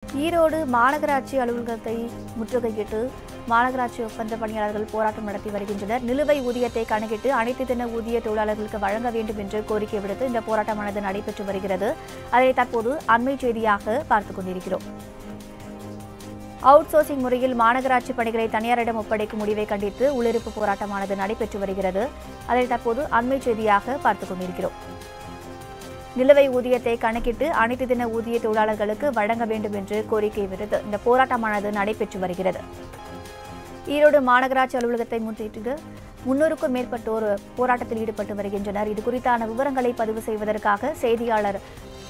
ஈரோடு மாநகராட்சி அலுவலகத்தை முற்றுகையிட்டு மாநகராட்சி ஒப்பந்த பணியாளர்கள் போராட்டம் நடத்தி வருகின்றனர் நிலுவை ஊதியத்தை கணக்கிட்டு அனைத்து தின ஊதிய தொழிலாளர்களுக்கு வழங்க வேண்டும் என்று கோரிக்கை விடுத்து இந்த போராட்டமானது நடைபெற்று வருகிறது அதை தற்போது அண்மை செய்தியாக பார்த்துக் கொண்டிருக்கிறோம் அவுட் சோர்சிங் முறையில் மாநகராட்சி பணிகளை தனியாரிடம் ஒப்படைக்கும் முடிவை கண்டித்து உள்ளிருப்பு போராட்டமானது நடைபெற்று வருகிறது அதை தற்போது அண்மை செய்தியாக பார்த்துக் கொண்டிருக்கிறோம் நிலுவை ஊதியத்தை கணக்கிட்டு அனைத்து தின ஊதிய தொழிலாளர்களுக்கு வழங்க வேண்டும் என்று கோரிக்கை விடுத்து இந்த போராட்டமானது நடைபெற்று வருகிறது ஈரோடு மாநகராட்சி அலுவலகத்தை முன்னிட்டு முன்னூறுக்கும் மேற்பட்டோர் போராட்டத்தில் ஈடுபட்டு வருகின்றனர் இது குறித்தான விவரங்களை பதிவு செய்வதற்காக செய்தியாளர்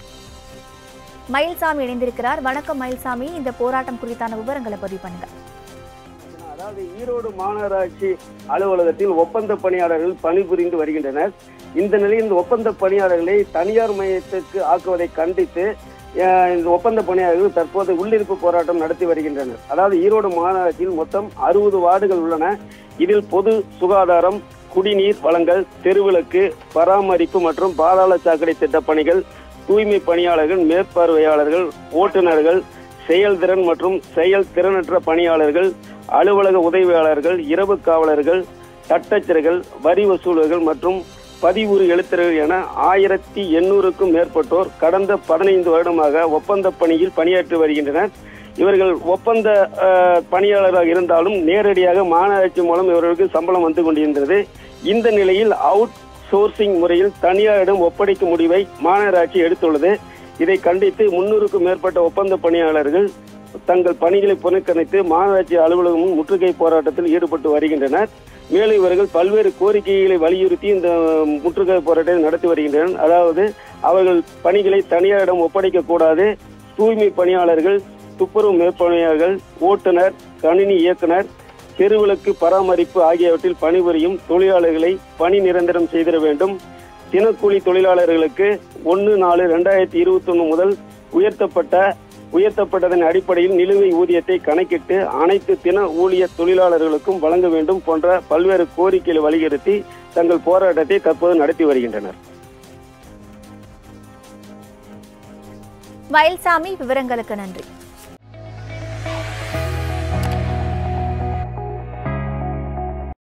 மயில்சாமி இணைந்திருக்கிறார் வணக்கம் மயில்சாமி இந்த போராட்டம் குறித்தான விவரங்களை பதிவு பண்ணுங்க அதாவது ஈரோடு மாநகராட்சி அலுவலகத்தில் ஒப்பந்த பணியாளர்கள் பணிபுரிந்து வருகின்றனர் இந்த நிலையில் இந்த ஒப்பந்த பணியாளர்களை தனியார் மையத்திற்கு ஆக்குவதை கண்டித்து அஹ், இந்த ஒப்பந்த பணியாளர்கள் தற்போது உள்ளிருப்பு போராட்டம் நடத்தி வருகின்றனர் அதாவது ஈரோடு மாநகராட்சியில் மொத்தம் அறுபது வார்டுகள் உள்ளன இதில் பொது சுகாதாரம் குடிநீர் வழங்கல் தெருவிளக்கு பராமரிப்பு மற்றும் பாதாள சாக்கடை திட்ட பணிகள் தூய்மை பணியாளர்கள் மேற்பார்வையாளர்கள் ஓட்டுநர்கள் செயல்திறன் மற்றும் செயல் திறனற்ற பணியாளர்கள் அலுவலக உதவியாளர்கள் இரவு காவலர்கள் தட்டச்சர்கள் வரி வசூலர்கள் மற்றும் பதிவுறு எழுத்தர்கள் என ஆயிரத்தி எண்ணூறுக்கும் மேற்பட்டோர் கடந்த பதினைந்து வருடமாக ஒப்பந்த பணியில் பணியாற்றி வருகின்றனர் இவர்கள் ஒப்பந்த அஹ், பணியாளராக இருந்தாலும் நேரடியாக மாநகராட்சி மூலம் இவர்களுக்கு சம்பளம் வந்து கொண்டிருந்தது இந்த நிலையில் அவுட் சோர்சிங் முறையில் தனியாரிடம் ஒப்படைக்கும் முடிவை மாநகராட்சி எடுத்துள்ளது இதை கண்டித்து முன்னூறுக்கும் மேற்பட்ட ஒப்பந்த பணியாளர்கள் தங்கள் பணிகளை புறக்கணித்து மாநகராட்சி அலுவலகம் முன் முற்றுகை போராட்டத்தில் ஈடுபட்டு வருகின்றனர் மேலும் இவர்கள் பல்வேறு கோரிக்கைகளை வலியுறுத்தி இந்த முற்றுகை போராட்டத்தை நடத்தி வருகின்றனர் அதாவது அவர்கள் பணிகளை தனியாரிடம் ஒப்படைக்க கூடாது தூய்மை பணியாளர்கள் துப்புரவு மேற்பணியாளர்கள் ஓட்டுநர் கணினி இயக்குனர் தெருவிளக்கு பராமரிப்பு ஆகியவற்றில் பணிபுரியும் தொழிலாளர்களை பணி நிரந்தரம் செய்திட வேண்டும் தினக்கூலி தொழிலாளர்களுக்கு ஒன்று நாலு ரெண்டாயிரத்தி இருபத்தி ஒன்று முதல் உயர்த்தப்பட்ட உயர்த்தப்பட்டதன் அடிப்படையில் நிலுவை ஊதியத்தை கணக்கிட்டு அனைத்து தின ஊழிய தொழிலாளர்களுக்கும் வழங்க வேண்டும் போன்ற பல்வேறு கோரிக்கைகளை வலியுறுத்தி தங்கள் போராட்டத்தை தற்போது நடத்தி வருகின்றனர் மயில்சாமி விவரங்களுக்கு நன்றி